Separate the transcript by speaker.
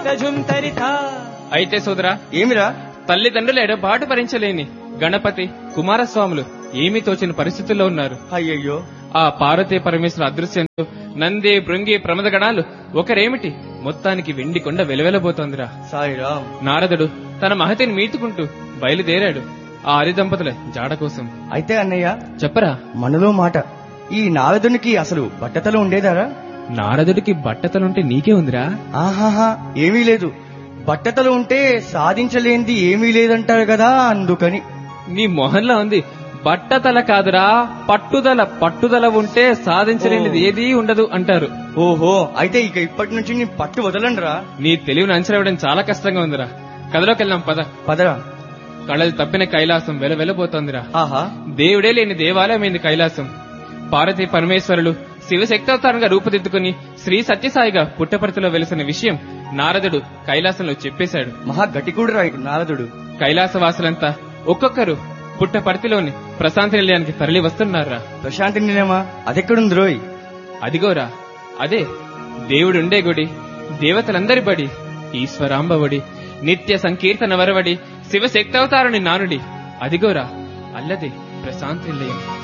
Speaker 1: తరిత ఝుమ్ తరిత
Speaker 2: అయితే సోదరా
Speaker 3: ఏమిరా
Speaker 2: తల్లిదండ్రుల ఎడబాటు భరించలేని గణపతి కుమారస్వాములు ఏమీ తోచిన పరిస్థితుల్లో ఉన్నారు
Speaker 3: అయ్యయ్యో
Speaker 2: ఆ పార్వతీ పరమేశ్వర అదృశ్యంతో నంది భృంగి ప్రమద గణాలు ఒకరేమిటి మొత్తానికి వెండి కొండ వెలవెలబోతోందిరా
Speaker 3: సాయిరామ్
Speaker 2: నారదుడు తన మహతిని మీటుకుంటూ బయలుదేరాడు ఆ అరిదంపతుల జాడ కోసం
Speaker 3: అయితే అన్నయ్య
Speaker 2: చెప్పరా
Speaker 3: మనలో మాట ఈ నారదునికి అసలు బట్టతలు ఉండేదారా
Speaker 2: నారదుడికి బట్టతలుంటే నీకే ఉందిరా
Speaker 3: ఆహాహా ఏమీ లేదు బట్టతలు ఉంటే సాధించలేనిది ఏమీ లేదంటారు కదా అందుకని
Speaker 2: నీ మొహంలో ఉంది బట్టతల కాదురా పట్టుదల పట్టుదల ఉంటే సాధించలేనిది
Speaker 3: ఓ.
Speaker 2: ఏదీ ఉండదు అంటారు
Speaker 3: ఓహో అయితే ఇక ఇప్పటి నుంచి నీ పట్టు వదలండిరా
Speaker 2: నీ తెలివిని అంచనా వేయడం చాలా కష్టంగా ఉందిరా కథలోకి వెళ్దాం పద
Speaker 3: పదరా
Speaker 2: కళలు తప్పిన కైలాసం వెలవెలబోతోందిరా
Speaker 3: ఆహా
Speaker 2: దేవుడే లేని దేవాలయమైంది కైలాసం పార్వతీ పరమేశ్వరులు శివశక్తావతారంగా రూపుదిద్దుకుని శ్రీ సత్యసాయిగా పుట్టపర్తిలో వెలిసిన విషయం నారదుడు కైలాసంలో చెప్పేశాడు
Speaker 3: మహా గట్టికూడరా ఈ నారదుడు
Speaker 2: కైలాసవాసులంతా ఒక్కొక్కరు పుట్టపర్తిలోని ప్రశాంతి నిలయానికి తరలి వస్తున్నారా
Speaker 3: ప్రశాంతి నిలయమా అదెక్కడుంది రోయ్
Speaker 2: అదిగోరా అదే దేవుడుండే గుడి దేవతలందరి బడి ఈశ్వరాంబవడి నిత్య సంకీర్తన వరవడి శివశక్తవతారుని నానుడి అదిగోరా అల్లదే ప్రశాంతి నిలయం